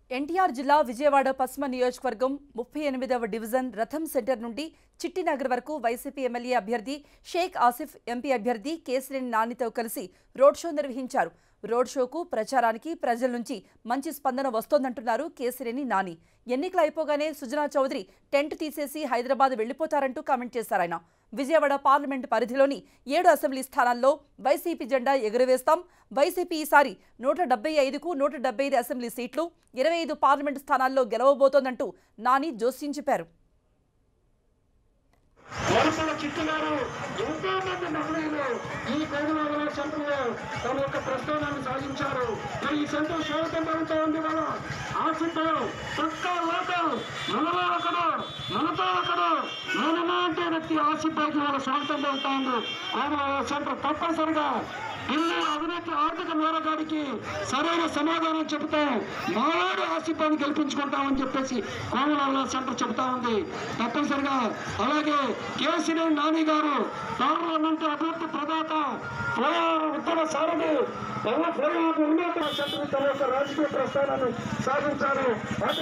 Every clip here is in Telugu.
ఎన్టీఆర్ జిల్లా విజయవాడ పశ్చిమ నియోజకవర్గం ముప్పై ఎనిమిదవ డివిజన్ రథం సెంటర్ నుండి చిట్టినగర్ వరకు వైసీపీ ఎమ్మెల్యే అభ్యర్థి షేక్ ఆసిఫ్ ఎంపీ అభ్యర్థి కేసినేని నానితో కలిసి రోడ్ షో నిర్వహించారు రోడ్ షోకు ప్రచారానికి ప్రజల నుంచి మంచి స్పందన వస్తోందంటున్నారు కేసినేని నాని ఎన్నికలు అయిపోగానే సుజనా చౌదరి టెంట్ తీసేసి హైదరాబాద్ వెళ్లిపోతారంటూ కామెంట్ చేశారు ఆయన విజయవాడ పార్లమెంటు పరిధిలోని ఏడు అసెంబ్లీ స్థానాల్లో వైసీపీ జెండా ఎగురవేస్తాం వైసీపీ ఈసారి నూట డెబ్బై ఐదుకు నూట డెబ్బై ఐదు అసెంబ్లీ సీట్లు ఇరవై ఐదు పార్లమెంటు స్థానాల్లో గెలవబోతోందంటూ నాని జోస్యం చెప్పారు వరుసల చిట్టు గారు ఎంతో మంది మహిళలు ఈ కోడివాగల సెంటర్లో తమ యొక్క ప్రస్థానాన్ని సాధించారు మరి ఈ సెంటర్ స్వాగతం పలుకుతూ ఉంది వాళ్ళ ఆశిద్దాం పక్కా లోకం మనలో ఒకడు మనతో ఒకడు మనమా అంటే వ్యక్తి ఆశిద్దాకి వాళ్ళ స్వాగతం పలుకుతా ఉంది కోడివాగల సెంటర్ తప్పనిసరిగా ఢిల్లీ అవినీతి ఆర్థిక నేరగాడికి సరైన సమాధానం చెబుతాం మావాడు ఆసిఫాన్ని గెలిపించుకుంటామని చెప్పేసి కోమలాల సెంటర్ చెబుతా ఉంది తప్పనిసరిగా అలాగే కేసీఆర్ నాని గారు పార్లమెంట్ అభివృద్ధి ప్రదాత ఫ్లైఓవర్ ఉత్తమ సారథి పల్ల ఫ్లైఓవర్ ఉన్నత సెంటర్ తన యొక్క రాజకీయ ప్రస్థానాన్ని సాధించారు అటు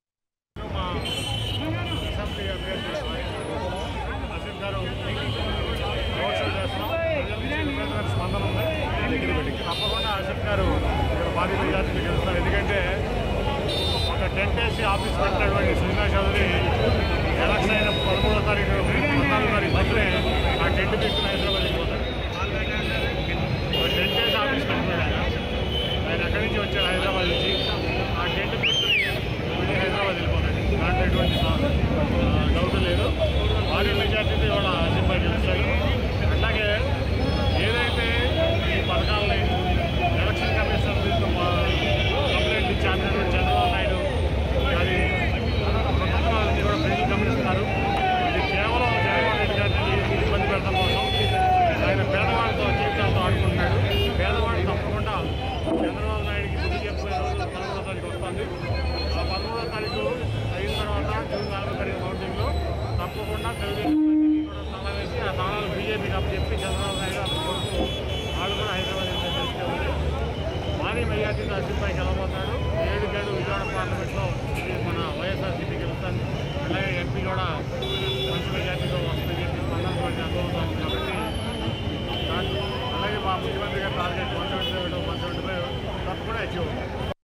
అసెంబ్లీ అభ్యర్థి అసిఫ్ గారు రోడ్ షో చేస్తున్నాం ప్రజల నుంచి విపరీతమైన స్పందన ఉంది తప్పకుండా అసిఫ్ గారు ఇక్కడ భారీ మెజార్టీని గెలుస్తారు ఎందుకంటే ఒక టెంట్ వేసి ఆఫీస్ పెట్టినటువంటి సుజనా చౌదరి ఎలక్షన్ అయిన పదమూడో తారీఖు పద్నాలుగో తారీఖు మధ్యనే ఆ టెంట్ తీసుకుని హైదరాబాద్ వెళ్ళిపోతారు ఒక టెంట్ వేసి ఆఫీస్ పెట్టినాడు ఆయన ఆయన అక్కడి నుంచి వచ్చాడు హైదరాబాద్ నుంచి ఆ టెంట్ తీసుకుని మళ్ళీ హైదరాబాద్ వెళ్ళిపోతాడు దాంట్లో ఎటువంటి డౌట్ లేదు భారీ మెజార్టీతో ఇవాళ సింబల్ గెలుస్తాడు అట్లాగే ఏదైతే ఈ పథకాలని ఎలక్షన్ కమిషన్ దీంతో కంప్లైంట్ ఇచ్చి అన్నటువంటి చంద్రబాబు నాయుడు అది ప్రభుత్వాలని కూడా ప్రజలు గమనిస్తున్నారు ఇది కేవలం జగన్మోహన్ రెడ్డి గారిని ఇబ్బంది పెట్టడం కోసం ఆయన పేదవాళ్ళతో జీవితాలతో ఆడుకుంటున్నాడు పేదవాళ్ళు తప్పకుండా చంద్రబాబు నాయుడికి బుద్ధి చెప్పే రోజు పదమూడో తారీఖు వస్తుంది ఆ పదమూడో తారీఖు అయిన తర్వాత జూన్ నాలుగో తారీఖు కౌంటింగ్లో తప్పకుండా తెలుగుదేశం పార్టీకి కూడా తాళం వేసి ఆ తాళాలు బీజేపీకి అప్పచెప్పి చంద్రబాబు నాయుడు అప్పటి వరకు వాళ్ళు కూడా హైదరాబాద్ తీసుకెళ్ళి భారీ మెజార్టీతో అసిఫ్పైకి ఎలా